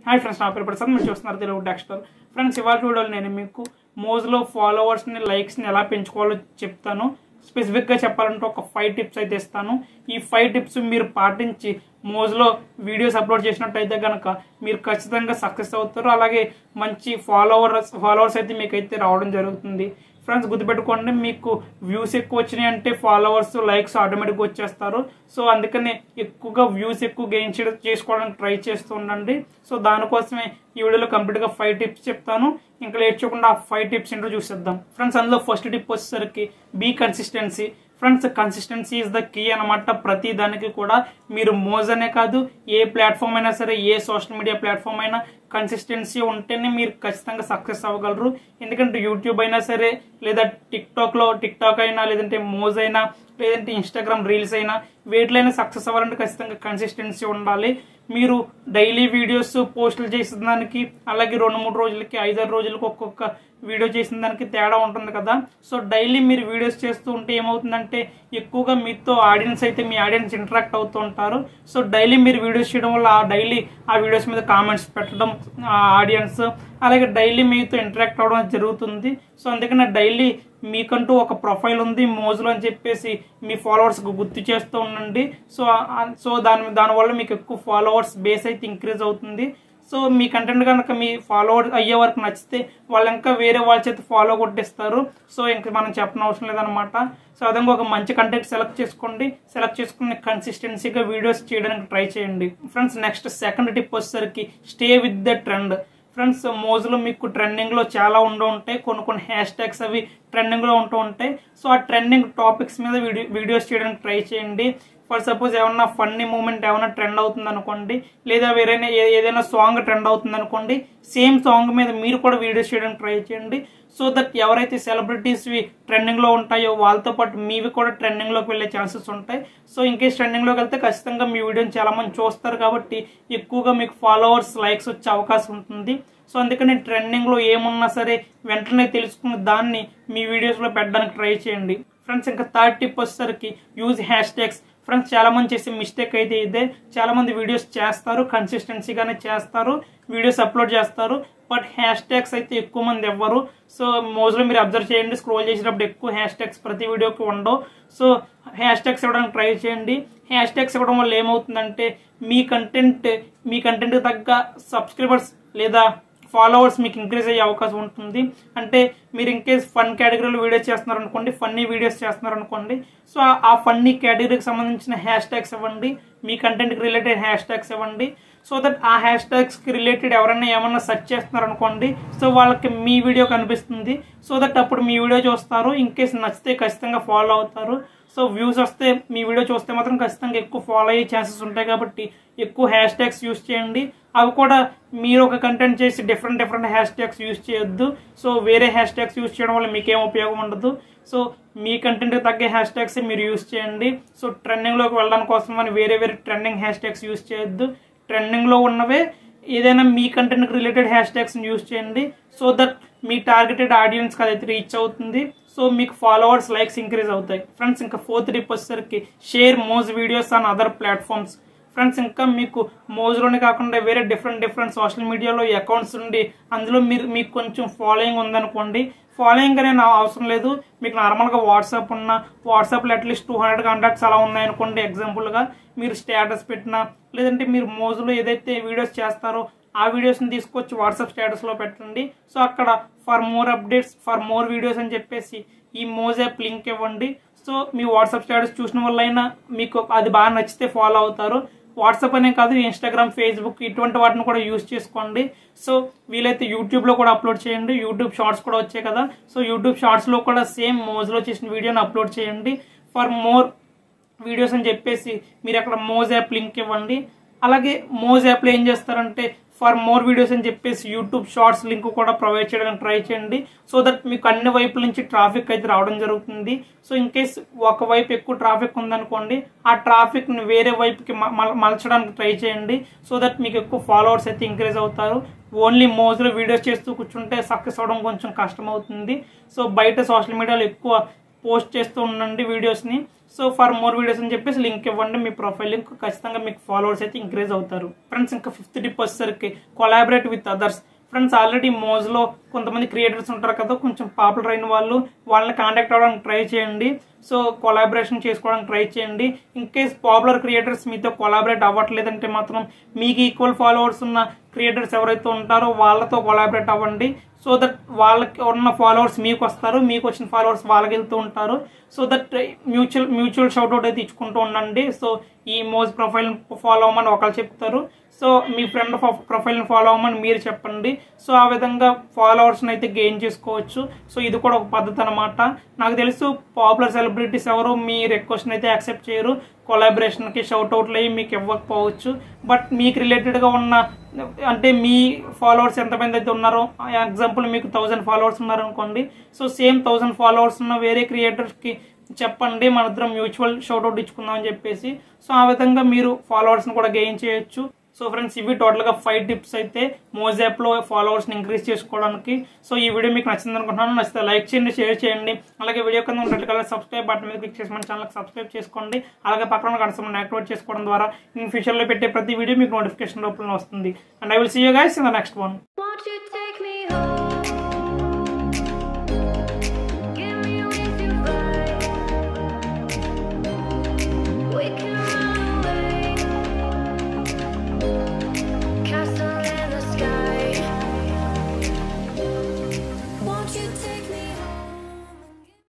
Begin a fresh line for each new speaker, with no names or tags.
hi friends నా పేరు ప్రసాద్ మీరు చూస్తున్నారు తెలుగు డెక్స్టర్ ఫ్రెండ్స్ ఇవాళ వీడియోలో నేను మీకు మోజ్లో ఫాలోవర్స్ని లైక్స్ని ఎలా పెంచుకోవాలో చెప్తాను స్పెసిఫిక్గా చెప్పాలంటే ఒక ఫైవ్ టిప్స్ అయితే ఇస్తాను ఈ ఫైవ్ టిప్స్ మీరు పాటించి మోజ్లో వీడియోస్ అప్లోడ్ చేసినట్టయితే కనుక మీరు ఖచ్చితంగా సక్సెస్ అవుతారు అలాగే మంచి ఫాలోవర్స్ ఫాలోవర్స్ అయితే మీకు అయితే రావడం జరుగుతుంది ఫ్రెండ్స్ గుర్తుపెట్టుకోండి మీకు వ్యూస్ ఎక్కువ వచ్చినాయి అంటే ఫాలోవర్స్ లైక్స్ ఆటోమేటిక్గా వచ్చేస్తారు సో అందుకని ఎక్కువగా వ్యూస్ ఎక్కువ గెయిన్ చేయడం చేసుకోవడానికి ట్రై చేస్తూ ఉండండి సో దానికోసమే ఈ వీడియోలో కంప్లీట్గా ఫైవ్ టిప్స్ చెప్తాను ఇంకా లేట్ చేయకుండా ఆ ఫైవ్ టిప్స్ ఏంటో చూసేద్దాం ఫ్రెండ్స్ అందులో ఫస్ట్ టిప్ వచ్చేసరికి be consistency friends consistency is the key అనమాట ప్రతి దానికి కూడా మీరు మోజ్ అనే కాదు ఏ ప్లాట్ఫామ్ అయినా సరే ఏ సోషల్ మీడియా ప్లాట్ఫామ్ అయినా కన్సిస్టెన్సీ ఉంటేనే మీరు ఖచ్చితంగా సక్సెస్ అవ్వగలరు ఎందుకంటే యూట్యూబ్ అయినా సరే లేదా టిక్ టాక్ లో టిక్ టాక్ అయినా లేదంటే మోజ్ అయినా లేదంటే ఇన్స్టాగ్రామ్ రీల్స్ అయినా వేటిలైనా సక్సెస్ అవ్వాలంటే ఖచ్చితంగా కన్సిస్టెన్సీ ఉండాలి మీరు డైలీ వీడియోస్ పోస్టులు చేసిన దానికి అలాగే రెండు మూడు రోజులకి ఐదారు రోజులకి ఒక్కొక్క వీడియో చేసిన దానికి తేడా ఉంటుంది కదా సో డైలీ మీరు వీడియోస్ చేస్తూ ఉంటే ఏమవుతుందంటే ఎక్కువగా మీతో ఆడియన్స్ అయితే మీ ఆడియన్స్ ఇంటరాక్ట్ అవుతూ ఉంటారు సో డైలీ మీరు వీడియోస్ చేయడం వల్ల ఆ డైలీ ఆ వీడియోస్ మీద కామెంట్స్ పెట్టడం ఆ ఆడియన్స్ అలాగే డైలీ మీతో ఇంటరాక్ట్ అవ్వడం జరుగుతుంది సో అందుకనే డైలీ మీకంటూ ఒక ప్రొఫైల్ ఉంది మోజులో అని చెప్పేసి మీ ఫాలోవర్స్కి గుర్తు చేస్తూ ఉండండి సో ఆ- సో దాని దానివల్ల మీకు ఎక్కువ ఫాలోవర్స్ బేస్ అయితే ఇంక్రీజ్ అవుతుంది సో మీ కంటెంట్ కనుక మీ ఫాలోవర్ అయ్యే వరకు నచ్చితే వాళ్ళు ఇంకా వేరే వాళ్ళ చేత ఫాలో కొట్టేస్తారు సో ఇంకా మనం చెప్పనవసరం అవసరం లేదనమాట సో అదంగా ఒక మంచి కంటెంట్ సెలెక్ట్ చేసుకోండి సెలెక్ట్ చేసుకుని కన్సిస్టెన్సీగా వీడియోస్ చేయడానికి ట్రై చేయండి ఫ్రెండ్స్ నెక్స్ట్ సెకండ్ టిప్ వచ్చేసరికి stay with the trend friends మోజులో మీకు ట్రెండింగ్ లో చాలా ఉంటూ ఉంటాయి కొన్ని కొన్ని హ్యాష్ ట్యాగ్స్ అవి ట్రెండింగ్ లో ఉంటూ ఉంటాయి సో ఆ ట్రెండింగ్ టాపిక్స్ మీద వీడియో వీడియోస్ చేయడానికి ట్రై చేయండి ఫర్ సపోజ్ ఏమన్నా ఫన్నీ మూమెంట్ ఏమైనా ట్రెండ్ అవుతుంది అనుకోండి లేదా వేరే ఏదైనా సాంగ్ ట్రెండ్ అవుతుంది అనుకోండి సేమ్ సాంగ్ మీద మీరు కూడా వీడియోస్ చేయడానికి ట్రై చేయండి సో దట్ ఎవరైతే సెలబ్రిటీస్వి ట్రెండింగ్లో ఉంటాయో వాళ్ళతో పాటు మీవి కూడా ట్రెండింగ్లోకి వెళ్ళే ఛాన్సెస్ ఉంటాయి సో ఇంకేస్ ట్రెండింగ్లోకి వెళ్తే ఖచ్చితంగా మీ వీడియోని చాలా మంది చూస్తారు కాబట్టి ఎక్కువగా మీకు ఫాలోవర్స్ లైక్స్ వచ్చే అవకాశం ఉంటుంది సో అందుకని ట్రెండింగ్లో ఏమున్నా సరే వెంటనే తెలుసుకుని దాన్ని మీ వీడియోస్లో పెట్టడానికి ట్రై చేయండి ఫ్రెండ్స్ ఇంకా థర్డ్ టిప్ వచ్చేసరికి యూజ్ హ్యాష్ ట్యాగ్స్ ఫ్రెండ్స్ చాలా మంది చేసే మిస్టేక్ అయితే ఇదే చాలా మంది వీడియోస్ చేస్తారు కన్సిస్టెన్సీగానే చేస్తారు వీడియోస్ అప్లోడ్ చేస్తారు బట్ హ్యాష్ ట్యాగ్స్ అయితే ఎక్కువ మంది ఎవ్వరు సో మోస్ట్లీ మీరు అబ్జర్వ్ చేయండి స్క్రోల్ చేసేటప్పుడు ఎక్కువ హ్యాష్ ట్యాగ్స్ ప్రతి వీడియోకి ఉండవు సో హ్యాష్ ట్యాగ్స్ ఇవ్వడానికి ట్రై చేయండి హ్యాష్ ట్యాగ్స్ ఇవ్వడం వల్ల ఏమవుతుందంటే మీ కంటెంట్ మీ కంటెంట్ తగ్గ సబ్స్క్రైబర్స్ లేదా ఫాలోవర్స్ మీకు ఇంక్రీజ్ అయ్యే అవకాశం ఉంటుంది అంటే మీరు ఇంకేస్ ఫన్ కేటగిరీలో వీడియోస్ చేస్తున్నారు అనుకోండి ఫన్నీ వీడియోస్ చేస్తున్నారు అనుకోండి సో ఆ- ఆ ఫన్నీ కేటగిరీకి సంబంధించిన హ్యాష్ ట్యాగ్స్ ఇవ్వండి మీ కంటెంట్కి రిలేటెడ్ హ్యాష్ ట్యాగ్స్ ఇవ్వండి సో దట్ ఆ హ్యాష్ ట్యాగ్స్కి రిలేటెడ్ ఎవరైనా ఏమన్నా సెర్చ్ చేస్తున్నారు అనుకోండి సో వాళ్ళకి మీ వీడియో కనిపిస్తుంది సో దట్ అప్పుడు మీ వీడియో చూస్తారు ఇన్ కేస్ నచ్చితే ఖచ్చితంగా ఫాలో అవుతారు సో వ్యూస్ వస్తే మీ వీడియో చూస్తే మాత్రం ఖచ్చితంగా ఎక్కువ ఫాలో అయ్యే ఛాన్సెస్ ఉంటాయి కాబట్టి ఎక్కువ హ్యాష్ ట్యాగ్స్ యూస్ చేయండి అవి కూడా మీరు ఒక కంటెంట్ చేసి different different hashtags use చేయొద్దు సో వేరే హ్యాష్ ట్యాగ్స్ యూస్ చేయడం వల్ల మీకేం ఉపయోగం ఉండదు సో మీ కంటెంట్కి తగ్గే హ్యాష్ ట్యాగ్స్ మీరు యూస్ చేయండి సో ట్రెండింగ్లోకి వెళ్ళడానికి కోసం అని వేరే వేరే ట్రెండింగ్ హ్యాష్ ట్యాగ్స్ యూస్ చేయొద్దు ట్రెండింగ్లో ఉన్నవే ఏదైనా మీ కంటెంట్కి రిలేటెడ్ హ్యాష్ ట్యాగ్స్ని యూస్ చేయండి సో దట్ మీ టార్గెటెడ్ ఆడియన్స్కి అదైతే రీచ్ అవుతుంది సో మీకు ఫాలోవర్స్ లైక్స్ ఇంక్రీజ్ అవుతాయి ఫ్రెండ్స్ ఇంకా ఫోర్త్ టిప్ వచ్చేసరికి share Moj videos on other platforms friends ఇంకా మీకు మోజ్లోనే కాకుండా వేరే డిఫరెంట్ డిఫరెంట్ సోషల్ మీడియాలో అకౌంట్స్ ఉండి అందులో మీరు మీకు కొంచెం ఫాలోయింగ్ ఉందనుకోండి ఫాలోయింగ్ అనే నా అవసరం లేదు మీకు నార్మల్గా వాట్సాప్ ఉన్న వాట్సాప్లో అట్లీస్ట్ టూ హండ్రెడ్ కాంటాక్ట్స్ అలా ఉన్నాయనుకోండి ఎగ్జాంపుల్గా మీరు స్టేటస్ పెట్టినా లేదంటే మీరు మోజులో ఏదైతే వీడియోస్ చేస్తారో ఆ వీడియోస్ని తీసుకొచ్చి వాట్సాప్ స్టేటస్లో పెట్టండి సో అక్కడ for more updates for more videos అని చెప్పేసి ఈ మోజ్ యాప్ లింక్ ఇవ్వండి సో మీ వాట్సాప్ స్టేటస్ చూసిన వల్ల అయినా మీకు అది బాగా నచ్చితే ఫాలో అవుతారు వాట్సాప్ అనే కాదు ఇన్స్టాగ్రామ్ ఫేస్బుక్ ఇటువంటి వాటిని కూడా యూస్ చేసుకోండి సో వీలైతే యూట్యూబ్లో కూడా అప్లోడ్ చేయండి యూట్యూబ్ షార్ట్స్ కూడా వచ్చాయి కదా సో యూట్యూబ్ షార్ట్స్లో కూడా సేమ్ మోజ్లో చేసిన వీడియోని అప్లోడ్ చేయండి ఫర్ మోర్ వీడియోస్ అని చెప్పేసి మీరు అక్కడ మోజ్ యాప్ లింక్ ఇవ్వండి అలాగే మోజ్ యాప్లో ఏం చేస్తారంటే ఫర్ మోర్ వీడియోస్ అని చెప్పేసి యూట్యూబ్ షార్ట్స్ లింక్ కూడా ప్రొవైడ్ చేయడానికి ట్రై చేయండి సో దట్ మీకు అన్ని వైపుల నుంచి ట్రాఫిక్ అయితే రావడం జరుగుతుంది సో ఇన్ కేస్ ఒక వైపు ఎక్కువ ట్రాఫిక్ ఉందనుకోండి ఆ ట్రాఫిక్ ని వేరే వైపుకి మ- మల- మలచడానికి ట్రై చేయండి సో దట్ మీకు ఎక్కువ ఫాలోవర్స్ అయితే ఇంక్రీజ్ అవుతారు ఓన్లీ మోజ్లో వీడియోస్ చేస్తూ కూర్చుంటే సక్సెస్ అవడం కొంచెం కష్టం అవుతుంది సో బయట సోషల్ మీడియాలో ఎక్కువ పోస్ట్ చేస్తూ ఉండండి వీడియోస్ని సో ఫర్ మోర్ వీడియోస్ అని చెప్పేసి లింక్ ఇవ్వండి మీ ప్రొఫైల్ లింక్ ఖచ్చితంగా మీకు ఫాలోవర్స్ అయితే ఇంక్రీజ్ అవుతారు ఫ్రెండ్స్ ఇంకా ఫిఫ్త్ టిప్ వచ్చేసరికి collaborate with others friends already మోజ్లో కొంతమంది క్రియేటర్స్ ఉంటారు కదా కొంచెం పాపులర్ అయిన వాళ్ళు వాళ్ళని కాంటాక్ట్ అవ్వడానికి ట్రై చేయండి సో కొలాబరేషన్ చేసుకోవడానికి ట్రై చేయండి ఇన్ కేస్ పాపులర్ క్రియేటర్స్ మీతో కొలాబరేట్ అవ్వట్లేదంటే మాత్రం మీకు ఈక్వల్ ఫాలోవర్స్ ఉన్న క్రియేటర్స్ ఎవరైతే ఉంటారో వాళ్ళతో కొలాబరేట్ అవ్వండి సో దట్ వాళ్ళకి ఉన్న ఫాలోవర్స్ మీకు వస్తారు మీకు వచ్చిన ఫాలోవర్స్ వాళ్ళకి వెళ్తూ ఉంటారు so that mutual mutual shoutout అయితే ఇచ్చుకుంటూ ఉండండి సో ఈ మోజ్ ప్రొఫైల్ ఫాలో అవ్వమని ఒకళ్ళు చెప్తారు సో మీ ఫ్రెండ్ ప్రొఫైల్ని ఫాలో అవ్వమని మీరు చెప్పండి సో ఆ విధంగా ఫాలోవర్స్ని అయితే గెయిన్ చేసుకోవచ్చు సో ఇది కూడా ఒక పద్ధతి అనమాట నాకు తెలుసు పాపులర్ సెలబ్రిటీస్ ఎవరు మీ రిక్వెస్ట్ని అయితే యాక్సెప్ట్ చేయరు కొలాబరేషన్కి షౌట్అవుట్లు అయ్యి మీకు ఇవ్వకపోవచ్చు బట్ మీకు రిలేటెడ్గా ఉన్న అంటే మీ ఫాలోవర్స్ ఎంతమంది అయితే ఉన్నారో ఎగ్జాంపుల్ మీకు థౌజండ్ ఫాలోవర్స్ ఉన్నారనుకోండి సో సేమ్ థౌజండ్ ఫాలోవర్స్ ఉన్న వేరే క్రియేటర్స్కి చెప్పండి మన ఇద్దరం మ్యూచువల్ షౌట్అవుట్ ఇచ్చుకుందాం అని చెప్పేసి సో ఆ విధంగా మీరు ఫాలోవర్స్ని కూడా గెయిన్ చేయొచ్చు సో ఫ్రెండ్స్ ఇవి టోటల్గా ఫైవ్ టిప్స్ అయితే మోజ్ యాప్లో ఫాలోవర్స్ని ఇంక్రీజ్ చేసుకోవడానికి సో ఈ వీడియో మీకు నచ్చింది అనుకుంటున్నాను నచ్చితే లైక్ చేయండి షేర్ చేయండి అలాగే వీడియో కింద రెడ్ కలర్ సబ్స్క్రైబ్ బటన్ మీద క్లిక్ చేసి మన ఛానల్కి సబ్స్క్రైబ్ చేసుకోండి అలాగే పక్కన గంట యాక్టివేట్ చేసుకోవడం ద్వారా ఇన్ ఫ్యూచర్లో పెట్టే ప్రతి వీడియో మీకు నోటిఫికేషన్ రూపంలో వస్తుంది and I will see you guys in the next one
Won't you take